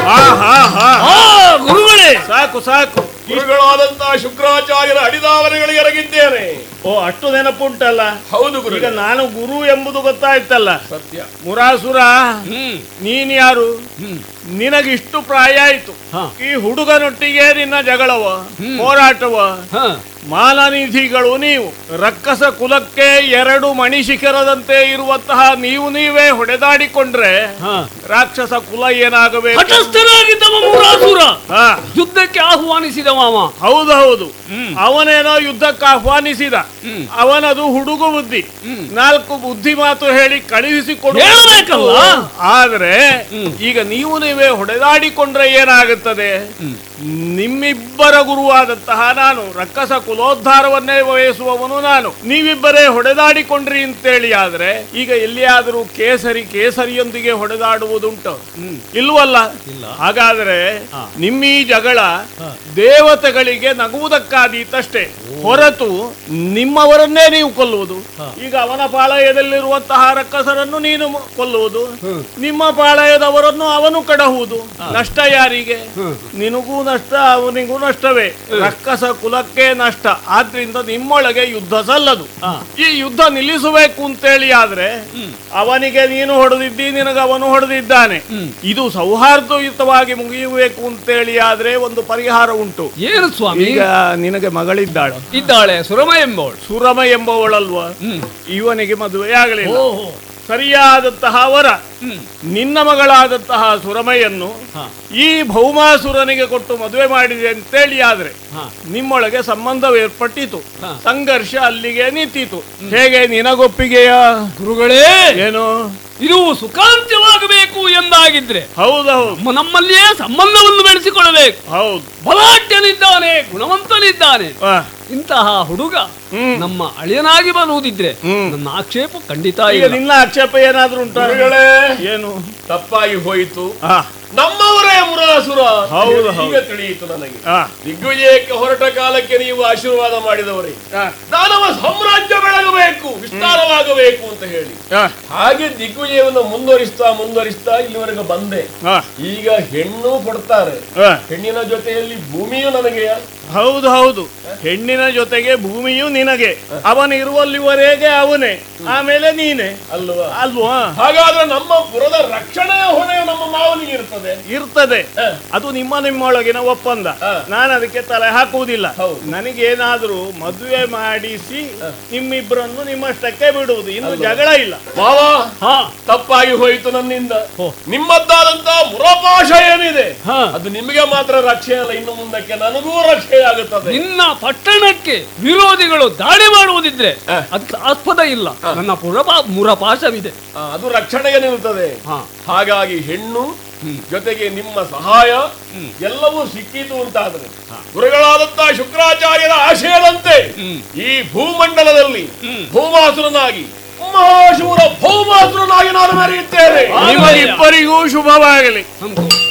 ಹಾ ಹಾ ಹಾ ಆ ಗುರುಗಳೇ ಸಾಕು ಸಾಕು ಗುರುಗಳಾದಂತಹ ಶುಕ್ರಾಚಾರ್ಯರ ಅಡಿದಾವರೆಗಳಿಗೆ ಎರಗಿದ್ದೇನೆ ಓ ಅಷ್ಟು ನೆನಪುಂಟಲ್ಲ ಹೌದು ಈಗ ಗುರು ನಾನು ಗುರು ಎಂಬುದು ಗೊತ್ತಾಯ್ತಲ್ಲ ಸತ್ಯ ಮುರಾಸುರ ಹ್ಮ್ ನೀನ್ ಯಾರು ಹ್ಮ್ ನಿನಗಿಷ್ಟು ಪ್ರಾಯ ಆಯ್ತು ಹಾ. ಈ ಹುಡುಗನೊಟ್ಟಿಗೆ ನಿನ್ನ ಜಗಳವ ಹೋರಾಟವ ಹ ಮಾನನಿಧಿಗಳು ನೀವು ರಕ್ಕಸ ಕುಲಕ್ಕೆ ಎರಡು ಮಣಿಶಿಖರದಂತೆ ಇರುವಂತಹ ನೀವು ನೀವೇ ಹೊಡೆದಾಡಿಕೊಂಡ್ರೆ ಹ ರಾಕ್ಷಸ ಕುಲ ಏನಾಗಬೇಕು ತಟಸ್ಥನಾಗಿದ್ದವ ಮುರಾಸುರ ಹಾ ಯುದ್ಧಕ್ಕೆ ಆಹ್ವಾನಿಸಿದವ ಅವ ಹೌದು ಹೌದು ಹ್ಮ್. ಅವನೇನೋ ಯುದ್ಧಕ್ಕೆ ಆಹ್ವಾನಿಸಿದ ಹ್ಮ್. ಅವನದು ಹುಡುಗು ಬುದ್ಧಿ ಹ್ಮ್. ನಾಲ್ಕು ಬುದ್ಧಿ ಮಾತು ಹೇಳಿ ಕಳುಹಿಸಿಕೊಡು ಹೇಳ್ಬೇಕಲ್ಲ? ಆದ್ರೆ ಹ್ಮ್. ಈಗ ನೀವು ನೀವೇ ಹೊಡೆದಾಡಿಕೊಂಡ್ರೆ ಏನಾಗುತ್ತದೆ ನಿಮ್ಮಿಬ್ಬರ ಗುರುವಾದಂತಹ ನಾನು ರಕ್ಕಸ ಕುಲೋದ್ಧಾರವನ್ನೇ ವಹಿಸುವವನು ನಾನು ನೀವಿಬ್ಬರೇ ಹೊಡೆದಾಡಿಕೊಂಡ್ರಿ ಅಂತೇಳಿ ಆದ್ರೆ ಈಗ ಎಲ್ಲಿಯಾದರೂ ಕೇಸರಿ ಕೇಸರಿಯೊಂದಿಗೆ ಹೊಡೆದಾಡುವುದುಂಟು ಇಲ್ವಲ್ಲ ಇಲ್ಲ. ಹಾಗಾದ್ರೆ ಹಾ. ನಿಮ್ಮೀ ಜಗಳ ಹಾ. ದೇವತೆಗಳಿಗೆ ನಗುವುದಕ್ಕಾದೀತಷ್ಟೇ ಹೊರತು ನಿಮ್ಮವರನ್ನೇ ನೀವು ಕೊಲ್ಲುವುದು ಹಾ. ಈಗ ಅವನ ಪಾಳಯದಲ್ಲಿರುವಂತಹ ರಕ್ಕಸರನ್ನು ನೀನು ಮ- ಕೊಲ್ಲುವುದು ಹ್ಮ್. ನಿಮ್ಮ ಪಾಳಯದವರನ್ನು ಅವನು ಕಡಹುವುದು ನಷ್ಟ ಯಾರಿಗೆ ಹ್ಮ್. ನಿನಗೂ ನಷ್ಟ ಅವನಿಗೂ ನಷ್ಟವೇ ರಕ್ಕಸ ಕುಲಕ್ಕೆ ನಷ್ಟ ಆದ್ರಿಂದ ನಿಮ್ಮೊಳಗೆ ಯುದ್ಧ ಸಲ್ಲದು ಹಾ. ಈ ಯುದ್ಧ ನಿಲ್ಲಿಸಬೇಕು ಅಂತೇಳಿ ಆದ್ರೆ ಅವನಿಗೆ ನೀನು ಹೊಡೆದಿದ್ದಿ ನಿನಗೆ ಅವನು ಹೊಡೆದಿದ್ದಾನೆ ಹ್ಮ್. ಇದು ಸೌಹಾರ್ದಯುತವಾಗಿ ಮುಗಿಯಬೇಕು ಅಂತೇಳಿ ಆದ್ರೆ ಒಂದು ಪರಿಹಾರ ಉಂಟು ಏನು ಸ್ವಾಮಿ ಈಗ ನಿನಗೆ ಮಗಳಿದ್ದಾಳು ಇದ್ದಾಳೆ ಸುರಮ ಎಂಬವಳು ಸುರಮ ಎಂಬವಳಲ್ವ ಹ್ಮ್ ಇವನಿಗೆ ಮದುವೆ ಆಗಲಿಲ್ಲ ಓಹೋ ಸರಿಯಾದಂತಹ ವರ ಹ್ಮ್ ನಿನ್ನ ಮಗಳಾದಂತಹ ಸುರಮೆಯನ್ನು ಹ ಈ ಭೌಮಾಸುರನಿಗೆ ಕೊಟ್ಟು ಮದುವೆ ಮಾಡಿದೆ ಅಂತೇಳಿ ಆದ್ರೆ ಹ ನಿಮ್ಮೊಳಗೆ ಸಂಬಂಧ ಏರ್ಪಟ್ಟಿತು ಹ. ಸಂಘರ್ಷ ಅಲ್ಲಿಗೆ ನಿಂತಿತು ಹೇಗೆ ನಿನಗೊಪ್ಪಿಗೆಯ ಗುರುಗಳೇ ಏನು ಇದು ಸುಖಾಂತ್ಯವಾಗಬೇಕು ಎಂದಾಗಿದ್ರೆ ಹೌದೌದು ನಮ್ಮ- ನಮ್ಮಲ್ಲಿಯೇ ಸಂಬಂಧವನ್ನು ಬೆಳೆಸಿಕೊಳ್ಳಬೇಕು ಹೌದು ಬಲಾಢ್ಯನಿದ್ದಾನೆ ಗುಣವಂತನಿದ್ದಾನೆ ಆ, ಇಂತಹ ಹುಡುಗ ಹ್ಮ್. ನಮ್ಮ ಅಳಿಯನಾಗಿ ಬರುವುದಿದ್ರೆ ಹ್ಮ್. ನನ್ನ ಆಕ್ಷೇಪ ಖಂಡಿತ ಈಗ ಇಲ್ಲ ನಿನ್ನ ಆಕ್ಷೇಪ ಏನಾದ್ರೂ ಉಂಟಾ ಗುರುಗಳೇ ಏನು ತಪ್ಪಾಗಿ ಹೋಯಿತು ಆ, ನಮ್ಮವರೇ ಮುರಾಸುರ ಹೌದು, ಈಗ ಹೌದು. ತಿಳಿಯಿತು ನನಗೆ ಆ, ದಿಗ್ವಿಜಯಕ್ಕೆ ಹೊರಟ ಕಾಲಕ್ಕೆ ನೀವು ಆಶೀರ್ವಾದ ಮಾಡಿದವರೇ ಆ, ದಾನವ ಸಾಮ್ರಾಜ್ಯ ಬೆಳಗಬೇಕು ವಿಸ್ತಾರವಾಗಬೇಕು ಅಂತ ಹೇಳಿ ಆ, ಹಾಗೆ ದಿಗ್ವಿಜಯವನ್ನು ಮುಂದುವರಿಸ್ತಾ ಮುಂದುವರಿಸ್ತಾ ಇಲ್ಲಿವರೆಗೆ ಬಂದೆ ಆ, ಈಗ ಹೆಣ್ಣು ಕೊಡ್ತಾರೆ ಆ. ಹೆಣ್ಣಿನ ಜೊತೆಯಲ್ಲಿ ಭೂಮಿಯು ನನಗೆ ಹೌದು ಹೌದು ಹೆಣ್ಣಿನ ಜೊತೆಗೆ ಭೂಮಿಯು ನಿನಗೆ ಅವನು ಇರುವಲ್ಲಿವರೆಗೆ ಅವನೇ ಆಮೇಲೆ ನೀನೆ ಅಲ್ವಾ ಅಲ್ವಾ ಹಾಗಾದ್ರೆ ನಮ್ಮ ಪುರದ ರಕ್ಷಣೆಯ ಹೊಣೆಯು ನಮ್ಮ ಮಾವನಿಗೆ ಇರ್ತದೆ ಇರ್ತದೆ ಹ. ಅದು ನಿಮ್ಮ ನಿಮ್ಮೊಳಗಿನ ಒಪ್ಪಂದ ಹ. ನಾನು ಅದಕ್ಕೆ ತಲೆ ಹಾಕುವುದಿಲ್ಲ ಹೌದು. ನನಗೇನಾದ್ರೂ ಮದುವೆ ಮಾಡಿಸಿ ನಿಮ್ಮಿಬ್ಬರನ್ನು ನಿಮ್ಮಷ್ಟಕ್ಕೆ ಬಿಡುವುದು ಇನ್ನು ಜಗಳ ಇಲ್ಲ ಮಾವ ಹಾ ತಪ್ಪಾಗಿ ಹೋಯಿತು ನನ್ನಿಂದ ಹೋ. ನಿಮ್ಮದ್ದಾದಂತಹ ಮುರಪಾಶ ಏನಿದೆ ಹಾ. ಅದು ನಿಮಗೆ ಮಾತ್ರ ರಕ್ಷೆ ಅಲ್ಲ ಇನ್ನು ಮುಂದಕ್ಕೆ ನನಗೂ ರಕ್ಷೆ ಆಗುತ್ತದೆ ನಿನ್ನ ಪಟ್ಟಣಕ್ಕೆ ವಿರೋಧಿಗಳು ದಾಳಿ ಮಾಡುವುದಿದ್ರೆ ಹ. ಅದಕ್ಕೆ ಆಸ್ಪದ ಇಲ್ಲ ನನ್ನ ಪುರಪ ಮುರಪಾಶವಿದೆ ಆ, ಅದು ರಕ್ಷಣೆಗೆ ನಿಲ್ತದೆ ಹಾ ಹಾಗಾಗಿ ಹೆಣ್ಣು ಜೊತೆಗೆ ನಿಮ್ಮ ಸಹಾಯ ಎಲ್ಲವೂ ಸಿಕ್ಕಿತು ಅಂತಾದ್ರೆ ಗುರುಗಳಾದಂತಹ ಶುಕ್ರಾಚಾರ್ಯರ ಆಶಯದಂತೆ ಹ್ಮ್. ಈ ಭೂಮಂಡಲದಲ್ಲಿ ಹ್ಮ್. ಭೌಮಾಸುರನಾಗಿ ಮಹಾಶೂರ ಭೌಮಾಸುರನಾಗಿ ನಾನು ಮೆರೆಯುತ್ತೇನೆ ನಿಮಗಿಬ್ಬರಿಗೂ ಶುಭವಾಗಲಿ ಸಂತೋಷ